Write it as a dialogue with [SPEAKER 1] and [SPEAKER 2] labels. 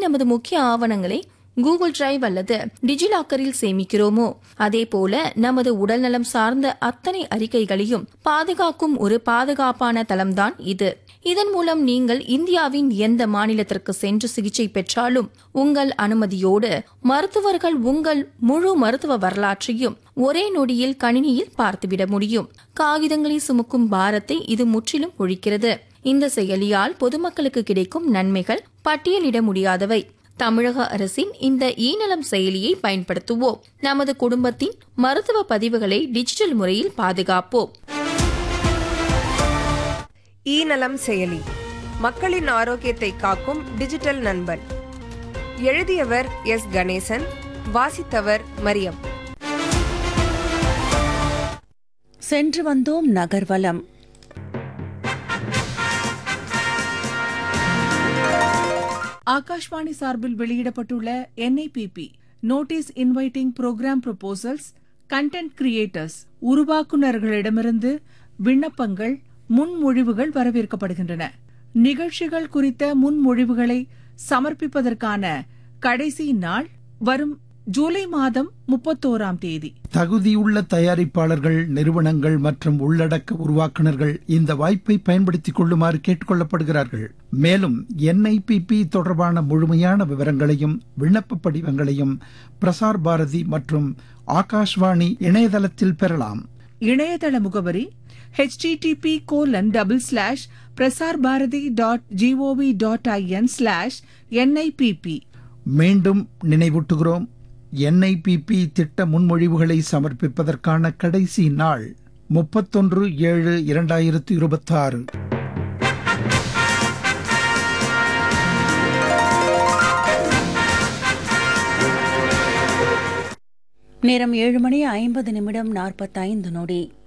[SPEAKER 1] நமது முக்கிய ஆவணங்களை கூகுள் டிரைவ் அல்லது டிஜிலாக்கரில் சேமிக்கிறோமோ அதே போல நமது உடல்நலம் சார்ந்த அத்தனை அறிக்கைகளையும் பாதுகாக்கும் ஒரு பாதுகாப்பான தளம்தான் இது இதன் மூலம் நீங்கள் இந்தியாவின் எந்த மாநிலத்திற்கு சென்று சிகிச்சை பெற்றாலும் உங்கள் அனுமதியோடு மருத்துவர்கள் உங்கள் முழு மருத்துவ வரலாற்றையும் ஒரே நொடியில் கணினியில் பார்த்துவிட முடியும் காகிதங்களை சுமக்கும் பாரத்தை இது முற்றிலும் ஒழிக்கிறது இந்த செயலியால் பொதுமக்களுக்கு கிடைக்கும் நன்மைகள் பட்டியலிட முடியாதவை தமிழக அரசின் இந்த ஈநலம் செயலியை பயன்படுத்துவோம் நமது குடும்பத்தின் மருத்துவ பதிவுகளை டிஜிட்டல் முறையில் பாதுகாப்போம்
[SPEAKER 2] இ நலம் செயலி மக்களின் ஆரோக்கியத்தை காக்கும் டிஜிட்டல் நண்பன் எழுதியவர் எஸ் கணேசன் வாசித்தவர் மரியம்
[SPEAKER 3] சென்று வந்தோம் நகர்வலம்
[SPEAKER 4] ஆகாஷ்வாணி சார்பில் வெளியிடப்பட்டுள்ள NIPP notice inviting programme proposals content creators உருவாக்குநர்களிடமிருந்து விண்ணப்பங்கள் முன்மொழிவுகள் வரவேற்கப்படுகின்றன நிகழ்ச்சிகள் குறித்த முன்மொழிவுகளை சமர்ப்பிப்பதற்கான கடைசி நாள் வரும் ஜூலை மாதம் முப்பத்தோராம் தேதி
[SPEAKER 5] தகுதியுள்ள தயாரிப்பாளர்கள் நிறுவனங்கள் மற்றும் உள்ளடக்க உருவாக்குனர்கள் இந்த வாய்ப்பை பயன்படுத்திக் கொள்ளுமாறு கேட்டுக்கொள்ளப்படுகிறார்கள் மேலும் என்ஐபிபி தொடர்பான முழுமையான விவரங்களையும் விண்ணப்ப படிவங்களையும் பிரசார் பாரதி மற்றும் ஆகாஷ்வாணி இணையதளத்தில் பெறலாம்
[SPEAKER 4] இணையதள முகவரி http colon double slash Prasar Bharati dot GOV dot IN slash NIPP
[SPEAKER 5] மீண்டும் நினைவூட்டுகிறோம் என்ஐபிபி திட்ட முன்மொழிவுகளை சமர்ப்பிப்பதற்கான கடைசி நாள் முப்பத்தொன்று ஏழு இரண்டாயிரத்து இருபத்தாறு
[SPEAKER 3] நேரம் ஏழு மணி ஐம்பது நிமிடம் நாற்பத்தைந்து நொடி